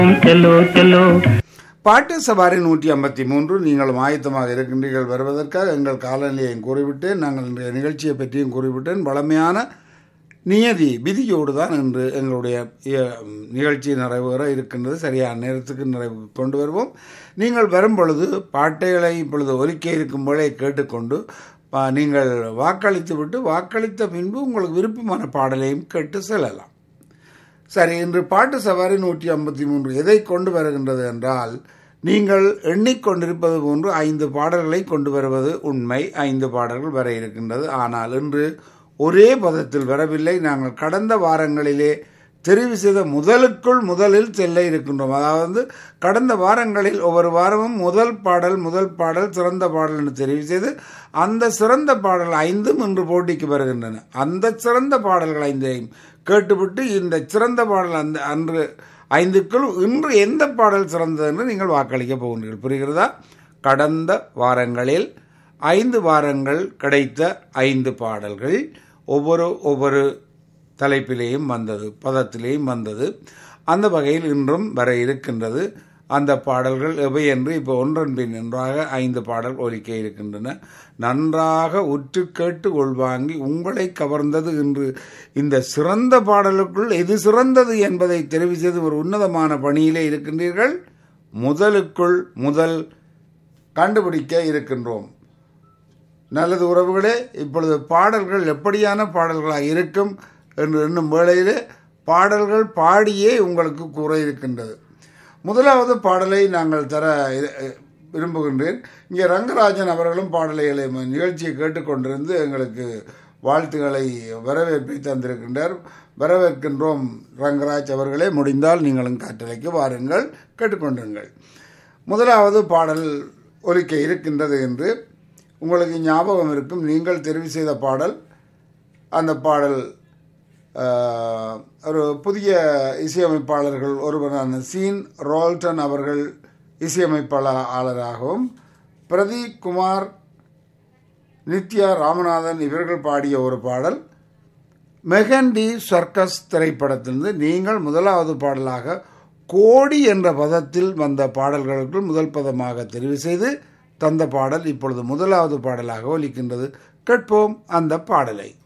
चलो चलो பாட்டு சவாரி நூற்றி ஐம்பத்தி மூன்று நீங்கள் ஆயத்தமாக இருக்கின்றீர்கள் வருவதற்காக எங்கள் காலநிலையையும் கூறிவிட்டேன் நாங்கள் இன்றைய நிகழ்ச்சியை பற்றியும் கூறிவிட்டேன் வளமையான நியதி விதியோடு தான் இன்று எங்களுடைய அஹ், நிகழ்ச்சி நிறைவேற இருக்கின்றது சரியான நேரத்துக்கு நிறைவு கொண்டு வருவோம் நீங்கள் வரும் பொழுது பாட்டைகளை இப்பொழுது ஒலிக்க இருக்கும் போலே கேட்டுக்கொண்டு ஆ, நீங்கள் வாக்களித்து விட்டு வாக்களித்த பின்பு உங்களுக்கு விருப்பமான பாடலையும் கேட்டு செல்லலாம் சரி இன்று பாட்டு சவாரி நூற்றி ஐம்பத்தி மூன்று எதை கொண்டு வருகின்றது என்றால் நீங்கள் எண்ணிக்கொண்டிருப்பது போன்று ஐந்து பாடல்களை கொண்டு வருவது உண்மை ஐந்து பாடல்கள் வர இருக்கின்றது ஆனால் இன்று ஒரே பதத்தில் வரவில்லை நாங்கள் கடந்த வாரங்களிலே தெரிவு செய்த முதலுக்குள் முதலில் செல்ல இருக்கின்றோம் அதாவது கடந்த வாரங்களில் ஒவ்வொரு வாரமும் முதல் பாடல் முதல் பாடல் சிறந்த பாடல் என்று தெரிவு செய்து அந்த சிறந்த பாடல் ஐந்தும் இன்று போட்டிக்கு வருகின்றன அந்த சிறந்த பாடல்கள் ஐந்தையும் கேட்டுவிட்டு இந்த சிறந்த பாடல் அந்த அன்று ஐந்துக்குள் இன்று எந்த பாடல் சிறந்தது என்று நீங்கள் வாக்களிக்க போகின்றீர்கள் புரிகிறதா கடந்த வாரங்களில் ஐந்து வாரங்கள் கிடைத்த ஐந்து பாடல்கள் ஒவ்வொரு ஒவ்வொரு தலைப்பிலேயும் வந்தது பதத்திலேயும் வந்தது அந்த வகையில் இன்றும் வர இருக்கின்றது அந்த பாடல்கள் எவை என்று இப்போ ஒன்றன் பின் ஒன்றாக ஐந்து பாடல் ஒலிக்க இருக்கின்றன நன்றாக உற்று கேட்டு உள்வாங்கி உங்களை கவர்ந்தது என்று இந்த சிறந்த பாடலுக்குள் எது சிறந்தது என்பதை தெரிவு செய்து ஒரு உன்னதமான பணியிலே இருக்கின்றீர்கள் முதலுக்குள் முதல் கண்டுபிடிக்க இருக்கின்றோம் நல்லது உறவுகளே இப்பொழுது பாடல்கள் எப்படியான பாடல்களாக இருக்கும் என்று எண்ணும் வேளையிலே பாடல்கள் பாடியே உங்களுக்கு கூற இருக்கின்றது முதலாவது பாடலை நாங்கள் தர இ- விரும்புகின்றேன் இங்கே ரங்கராஜன் அவர்களும் பாடலைகளை ம- நிகழ்ச்சியை கேட்டுக்கொண்டிருந்து எங்களுக்கு வாழ்த்துக்களை வரவேற்பை தந்திருக்கின்றார் வரவேற்கின்றோம் ரங்கராஜ் அவர்களே முடிந்தால் நீங்களும் காற்றலைக்கு வாருங்கள் கேட்டுக்கொண்டிருங்கள் முதலாவது பாடல் ஒலிக்க இருக்கின்றது என்று உங்களுக்கு ஞாபகம் இருக்கும் நீங்கள் தெரிவு செய்த பாடல் அந்த பாடல் ஆஹ், ஒரு புதிய இசையமைப்பாளர்கள் ஒருவரான சீன் ரோல்டன் அவர்கள் இசையமைப்பாளராகவும் பிரதீப் குமார் நித்யா ராமநாதன் இவர்கள் பாடிய ஒரு பாடல் மெகண்டி சர்க்கஸ் திரைப்படத்திலிருந்து நீங்கள் முதலாவது பாடலாக கோடி என்ற பதத்தில் வந்த பாடல்களுக்குள் முதல் பதமாக தெரிவு செய்து தந்த பாடல் இப்பொழுது முதலாவது பாடலாக ஒலிக்கின்றது கேட்போம் அந்த பாடலை